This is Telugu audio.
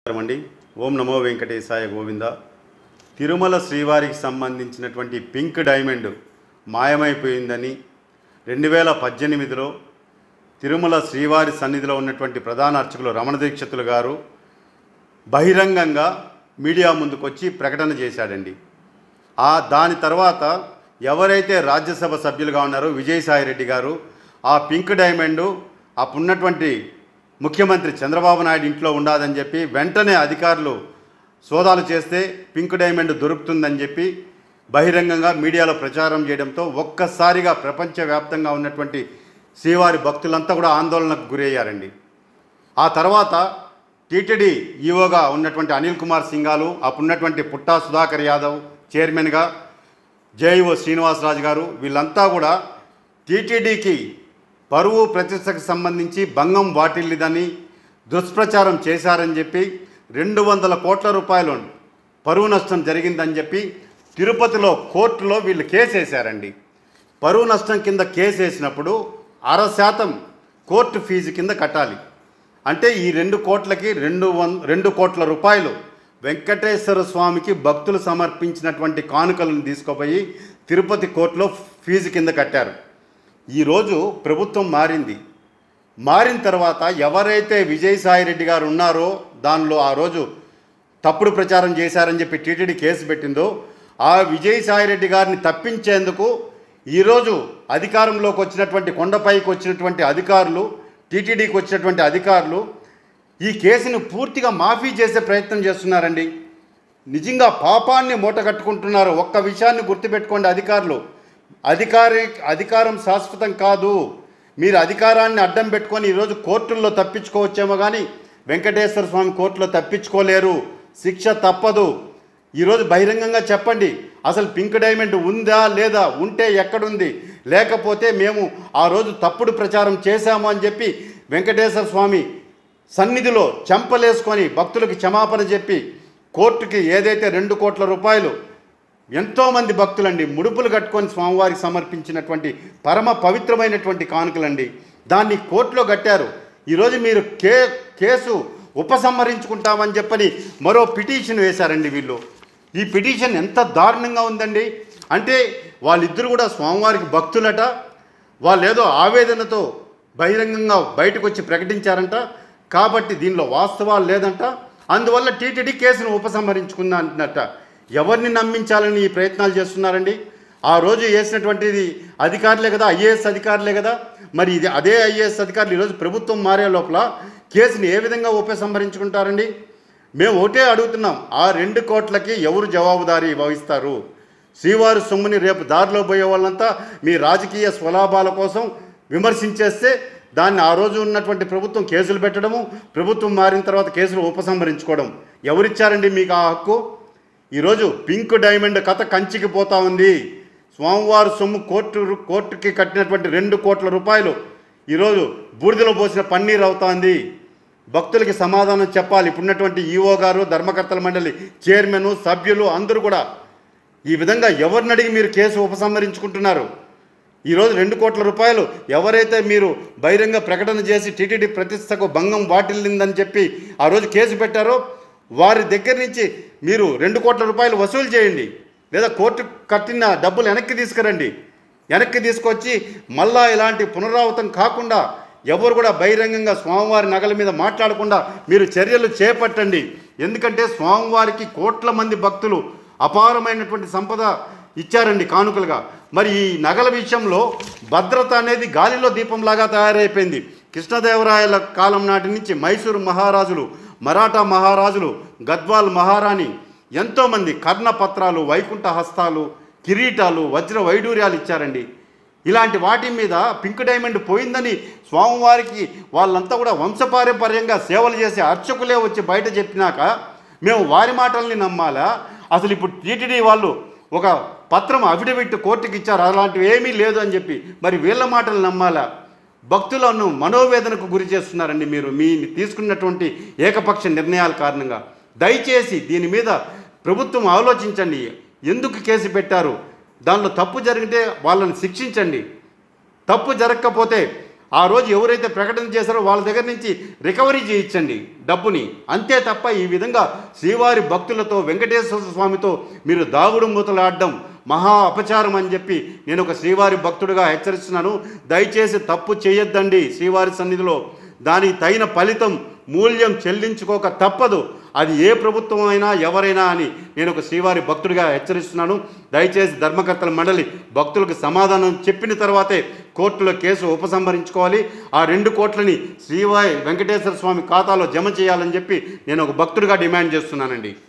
అండి ఓం నమో వెంకటేశాయ గోవింద తిరుమల శ్రీవారికి సంబంధించినటువంటి పింక్ డైమండ్ మాయమైపోయిందని రెండు వేల పద్దెనిమిదిలో తిరుమల శ్రీవారి సన్నిధిలో ఉన్నటువంటి ప్రధాన అర్చకులు రమణ దీక్షితులు గారు బహిరంగంగా మీడియా ముందుకొచ్చి ప్రకటన చేశాడండి ఆ దాని తర్వాత ఎవరైతే రాజ్యసభ సభ్యులుగా ఉన్నారో విజయసాయిరెడ్డి గారు ఆ పింక్ డైమండ్ అప్పుడున్నటువంటి ముఖ్యమంత్రి చంద్రబాబు నాయుడు ఇంట్లో ఉండదని చెప్పి వెంటనే అధికారులు సోదాలు చేస్తే పింక్ డైమండ్ దొరుకుతుందని చెప్పి బహిరంగంగా మీడియాలో ప్రచారం చేయడంతో ఒక్కసారిగా ప్రపంచవ్యాప్తంగా ఉన్నటువంటి శ్రీవారి భక్తులంతా కూడా ఆందోళనకు గురయ్యారండి ఆ తర్వాత టీటీడీ ఈఓగా ఉన్నటువంటి అనిల్ కుమార్ సింగాలు అప్పుడున్నటువంటి పుట్టా సుధాకర్ యాదవ్ చైర్మన్గా జేఈఓ శ్రీనివాసరాజు గారు వీళ్ళంతా కూడా టీటీడీకి పరువు ప్రతిష్టకు సంబంధించి భంగం వాటిల్లిదని దుష్ప్రచారం చేశారని చెప్పి రెండు వందల కోట్ల రూపాయలు పరువు నష్టం జరిగిందని చెప్పి తిరుపతిలో కోర్టులో వీళ్ళు కేసు వేశారండి పరువు నష్టం కింద కేసు వేసినప్పుడు అర శాతం కోర్టు ఫీజు కింద కట్టాలి అంటే ఈ రెండు కోట్లకి రెండు వన్ రెండు కోట్ల రూపాయలు వెంకటేశ్వర స్వామికి భక్తులు సమర్పించినటువంటి కానుకలను తీసుకుపోయి తిరుపతి కోర్టులో ఫీజు కింద కట్టారు ఈరోజు ప్రభుత్వం మారింది మారిన తర్వాత ఎవరైతే విజయసాయిరెడ్డి గారు ఉన్నారో దానిలో ఆ రోజు తప్పుడు ప్రచారం చేశారని చెప్పి టీటీడీ కేసు పెట్టిందో ఆ విజయసాయిరెడ్డి గారిని తప్పించేందుకు ఈరోజు అధికారంలోకి వచ్చినటువంటి కొండపైకి వచ్చినటువంటి అధికారులు టీటీడీకి వచ్చినటువంటి అధికారులు ఈ కేసును పూర్తిగా మాఫీ చేసే ప్రయత్నం చేస్తున్నారండి నిజంగా పాపాన్ని మూట కట్టుకుంటున్నారు ఒక్క విషయాన్ని గుర్తుపెట్టుకోండి అధికారులు అధికారి అధికారం శాశ్వతం కాదు మీరు అధికారాన్ని అడ్డం పెట్టుకొని ఈరోజు కోర్టుల్లో తప్పించుకోవచ్చేమో కానీ వెంకటేశ్వర స్వామి కోర్టులో తప్పించుకోలేరు శిక్ష తప్పదు ఈరోజు బహిరంగంగా చెప్పండి అసలు పింక్ డైమండ్ ఉందా లేదా ఉంటే ఎక్కడుంది లేకపోతే మేము ఆ రోజు తప్పుడు ప్రచారం చేశాము అని చెప్పి వెంకటేశ్వర స్వామి సన్నిధిలో చెంపలేసుకొని భక్తులకు క్షమాపణ చెప్పి కోర్టుకి ఏదైతే రెండు కోట్ల రూపాయలు ఎంతోమంది భక్తులండి ముడుపులు కట్టుకొని స్వామివారికి సమర్పించినటువంటి పరమ పవిత్రమైనటువంటి కానుకలండి దాన్ని కోర్టులో కట్టారు ఈరోజు మీరు కే కేసు ఉపసంహరించుకుంటామని చెప్పని మరో పిటిషన్ వేశారండి వీళ్ళు ఈ పిటిషన్ ఎంత దారుణంగా ఉందండి అంటే వాళ్ళిద్దరు కూడా స్వామివారికి భక్తులట వాళ్ళు ఏదో ఆవేదనతో బహిరంగంగా బయటకు వచ్చి ప్రకటించారంట కాబట్టి దీనిలో వాస్తవాలు లేదంట అందువల్ల టీటీడీ కేసును ఉపసంహరించుకుందా అంటున్నట్ట ఎవరిని నమ్మించాలని ఈ ప్రయత్నాలు చేస్తున్నారండి ఆ రోజు వేసినటువంటిది అధికారులే కదా ఐఏఎస్ అధికారులే కదా మరి ఇది అదే ఐఏఎస్ అధికారులు ఈరోజు ప్రభుత్వం మారే లోపల కేసుని ఏ విధంగా ఉపసంహరించుకుంటారండి మేము ఒకటే అడుగుతున్నాం ఆ రెండు కోట్లకి ఎవరు జవాబుదారీ వహిస్తారు శ్రీవారి సొమ్ముని రేపు దారిలో పోయే వాళ్ళంతా మీ రాజకీయ స్వలాభాల కోసం విమర్శించేస్తే దాన్ని ఆ రోజు ఉన్నటువంటి ప్రభుత్వం కేసులు పెట్టడము ప్రభుత్వం మారిన తర్వాత కేసులు ఉపసంహరించుకోవడం ఎవరిచ్చారండి మీకు ఆ హక్కు ఈరోజు పింక్ డైమండ్ కథ కంచికి పోతా ఉంది స్వామివారి సొమ్ము కోర్టు కోర్టుకి కట్టినటువంటి రెండు కోట్ల రూపాయలు ఈరోజు బూడిదలో పోసిన పన్నీర్ అవుతోంది భక్తులకి సమాధానం చెప్పాలి ఇప్పుడున్నటువంటి ఈఓ గారు ధర్మకర్తల మండలి చైర్మన్ సభ్యులు అందరూ కూడా ఈ విధంగా ఎవరిని అడిగి మీరు కేసు ఉపసంహరించుకుంటున్నారు ఈరోజు రెండు కోట్ల రూపాయలు ఎవరైతే మీరు బహిరంగ ప్రకటన చేసి టీటీడీ ప్రతిష్టకు భంగం వాటిల్లిందని చెప్పి ఆ రోజు కేసు పెట్టారో వారి దగ్గర నుంచి మీరు రెండు కోట్ల రూపాయలు వసూలు చేయండి లేదా కోర్టు కట్టిన డబ్బులు వెనక్కి తీసుకురండి వెనక్కి తీసుకొచ్చి మళ్ళా ఇలాంటి పునరావృతం కాకుండా ఎవరు కూడా బహిరంగంగా స్వామివారి నగల మీద మాట్లాడకుండా మీరు చర్యలు చేపట్టండి ఎందుకంటే స్వామివారికి కోట్ల మంది భక్తులు అపారమైనటువంటి సంపద ఇచ్చారండి కానుకలుగా మరి ఈ నగల విషయంలో భద్రత అనేది గాలిలో దీపంలాగా తయారైపోయింది కృష్ణదేవరాయల కాలం నాటి నుంచి మైసూరు మహారాజులు మరాఠా మహారాజులు గద్వాల్ మహారాణి ఎంతోమంది కర్ణపత్రాలు వైకుంఠ హస్తాలు కిరీటాలు వజ్ర వైడూర్యాలు ఇచ్చారండి ఇలాంటి వాటి మీద పింక్ డైమండ్ పోయిందని స్వామివారికి వాళ్ళంతా కూడా వంశపారంపర్యంగా సేవలు చేసే అర్చకులే వచ్చి బయట చెప్పినాక మేము వారి మాటల్ని నమ్మాలా అసలు ఇప్పుడు టీటీడీ వాళ్ళు ఒక పత్రం అఫిడవిట్ కోర్టుకి ఇచ్చారు అలాంటివి ఏమీ లేదు అని చెప్పి మరి వీళ్ళ మాటలు నమ్మాలా భక్తులను మనోవేదనకు గురి చేస్తున్నారండి మీరు మీ తీసుకున్నటువంటి ఏకపక్ష నిర్ణయాల కారణంగా దయచేసి దీని మీద ప్రభుత్వం ఆలోచించండి ఎందుకు కేసు పెట్టారు దానిలో తప్పు జరిగితే వాళ్ళని శిక్షించండి తప్పు జరగకపోతే ఆ రోజు ఎవరైతే ప్రకటన చేశారో వాళ్ళ దగ్గర నుంచి రికవరీ చేయించండి డబ్బుని అంతే తప్ప ఈ విధంగా శ్రీవారి భక్తులతో వెంకటేశ్వర స్వామితో మీరు దాగుడు మూతలాడడం మహా అపచారం అని చెప్పి నేను ఒక శ్రీవారి భక్తుడిగా హెచ్చరిస్తున్నాను దయచేసి తప్పు చేయొద్దండి శ్రీవారి సన్నిధిలో దానికి తగిన ఫలితం మూల్యం చెల్లించుకోక తప్పదు అది ఏ ప్రభుత్వం అయినా ఎవరైనా అని నేను ఒక శ్రీవారి భక్తుడిగా హెచ్చరిస్తున్నాను దయచేసి ధర్మకర్తల మండలి భక్తులకు సమాధానం చెప్పిన తర్వాతే కోర్టులో కేసు ఉపసంహరించుకోవాలి ఆ రెండు కోట్లని శ్రీవారి వెంకటేశ్వర స్వామి ఖాతాలో జమ చేయాలని చెప్పి నేను ఒక భక్తుడిగా డిమాండ్ చేస్తున్నానండి